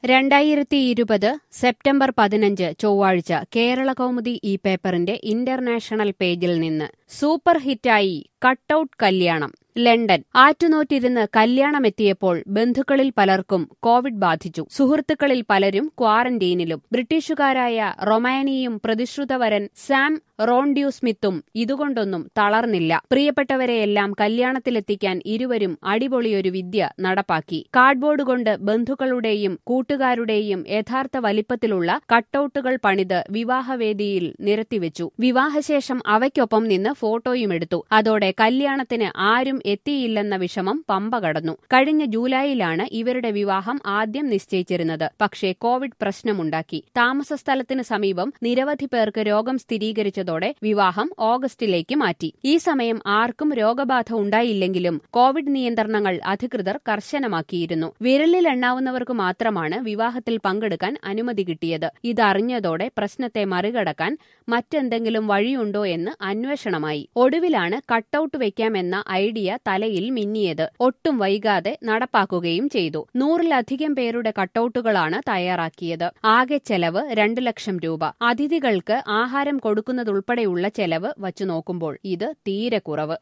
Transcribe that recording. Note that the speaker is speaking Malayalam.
രണ്ടായിരത്തി ഇരുപത് സെപ്റ്റംബർ പതിനഞ്ച് ചൊവ്വാഴ്ച കേരള കൗമുദി ഈ പേപ്പറിന്റെ ഇന്റർനാഷണൽ പേജിൽ നിന്ന് സൂപ്പർ ഹിറ്റായി കട്ടൌട്ട് കല്യാണം ലണ്ടൻ ആറ്റുനോറ്റിരുന്ന് കല്യാണമെത്തിയപ്പോൾ ബന്ധുക്കളിൽ പലർക്കും കോവിഡ് ബാധിച്ചു സുഹൃത്തുക്കളിൽ പലരും ക്വാറന്റീനിലും ബ്രിട്ടീഷുകാരായ റൊമാനിയും പ്രതിശ്രുതവരൻ സാം റോൺഡ്യൂ സ്മിത്തും ഇതുകൊണ്ടൊന്നും തളർന്നില്ല പ്രിയപ്പെട്ടവരെയെല്ലാം കല്യാണത്തിലെത്തിക്കാൻ ഇരുവരും അടിപൊളിയൊരു വിദ്യ നടപ്പാക്കി കാർഡ്ബോർഡ് കൊണ്ട് ബന്ധുക്കളുടെയും കൂട്ടുകാരുടെയും യഥാർത്ഥ വലിപ്പത്തിലുള്ള കട്ടൌട്ടുകൾ പണിത് വിവാഹവേദിയിൽ നിരത്തിവെച്ചു വിവാഹശേഷം അവയ്ക്കൊപ്പം നിന്ന് ഫോട്ടോയുമെടുത്തു അതോടെ കല്യാണത്തിന് ആരും എത്തിയില്ലെന്ന വിഷമം പമ്പ കടന്നു കഴിഞ്ഞ ജൂലൈയിലാണ് ഇവരുടെ വിവാഹം ആദ്യം നിശ്ചയിച്ചിരുന്നത് പക്ഷേ കോവിഡ് പ്രശ്നമുണ്ടാക്കി താമസസ്ഥലത്തിന് സമീപം നിരവധി പേർക്ക് രോഗം സ്ഥിരീകരിച്ചതോടെ വിവാഹം ഓഗസ്റ്റിലേക്ക് മാറ്റി ഈ സമയം ആർക്കും രോഗബാധ ഉണ്ടായില്ലെങ്കിലും കോവിഡ് നിയന്ത്രണങ്ങൾ അധികൃതർ കർശനമാക്കിയിരുന്നു വിരലിൽ എണ്ണാവുന്നവർക്ക് മാത്രമാണ് വിവാഹത്തിൽ പങ്കെടുക്കാൻ അനുമതി കിട്ടിയത് ഇതറിഞ്ഞതോടെ പ്രശ്നത്തെ മറികടക്കാൻ മറ്റെന്തെങ്കിലും വഴിയുണ്ടോ എന്ന് അന്വേഷണമായി ഒടുവിലാണ് കട്ടൌട്ട് വയ്ക്കാമെന്ന ഐഡിയ തലയിൽ മിന്നിയത് ഒട്ടും വൈകാതെ നടപ്പാക്കുകയും ചെയ്തു നൂറിലധികം പേരുടെ കട്ടൌട്ടുകളാണ് തയ്യാറാക്കിയത് ആകെ ചെലവ് രണ്ടു ലക്ഷം രൂപ അതിഥികൾക്ക് ആഹാരം കൊടുക്കുന്നതുൾപ്പെടെയുള്ള ചെലവ് വച്ചു നോക്കുമ്പോൾ ഇത് തീരെ കുറവ്